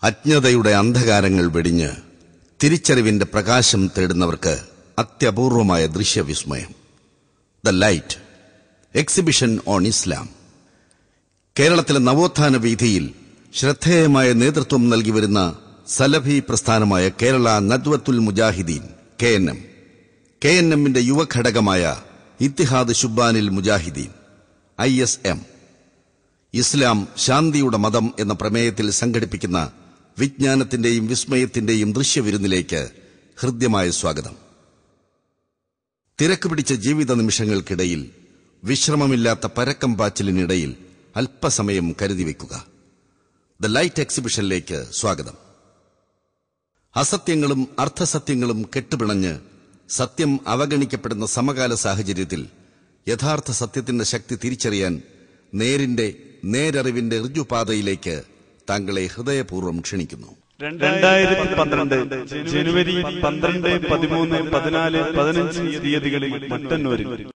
അജ്ഞതയുടെ അന്ധകാരങ്ങൾ വെടിഞ്ഞ് തിരിച്ചറിവിന്റെ പ്രകാശം തേടുന്നവർക്ക് അത്യപൂർവമായ ദൃശ്യവിസ്മയം the light exhibition on Islam കേരളത്തിലെ നവോത്ഥാന വീഥിയിൽ ശ്രദ്ധേയമായ നേതൃത്വം നൽകി വരുന്ന സലഫി പ്രസ്ഥാനമായ Kerala Nadvathul Mujahideen K N M K N എമ്മിന്റെ യുവഘടകമായ Ittihad Shubbanil Mujahideen I S M Islam ശാന്തിയുടെ മതം എന്ന പ്രമേയത്തിൽ സംഘടിപ്പിക്കുന്ന വിജ്ഞാനത്തിന്റെയും വിസ്മയത്തിന്റെയും ദൃശ്യവിരുന്നിലേക്ക് ഹൃദ്യമായ സ്വാഗതം തിരക്ക് പിടിച്ച ജീവിത നിമിഷങ്ങൾക്കിടയിൽ വിശ്രമമില്ലാത്ത പരക്കം പാച്ചിലിനിടയിൽ അല്പസമയം കരുതി വയ്ക്കുക ദ ലൈറ്റ് എക്സിബിഷനിലേക്ക് സ്വാഗതം അസത്യങ്ങളും അർത്ഥസത്യങ്ങളും കെട്ടുപിണഞ്ഞ് സത്യം അവഗണിക്കപ്പെടുന്ന സമകാല സാഹചര്യത്തിൽ യഥാർത്ഥ സത്യത്തിന്റെ ശക്തി തിരിച്ചറിയാൻ നേരിന്റെ നേരറിവിന്റെ ഋജുപാതയിലേക്ക് താങ്കളെ ഹൃദയപൂർവ്വം ക്ഷണിക്കുന്നു രണ്ടായിരത്തി പന്ത്രണ്ട് ജനുവരി പന്ത്രണ്ട് പതിമൂന്ന് പതിനാല് പതിനഞ്ച് തീയതികളിൽ മട്ടന്നൂരിൽ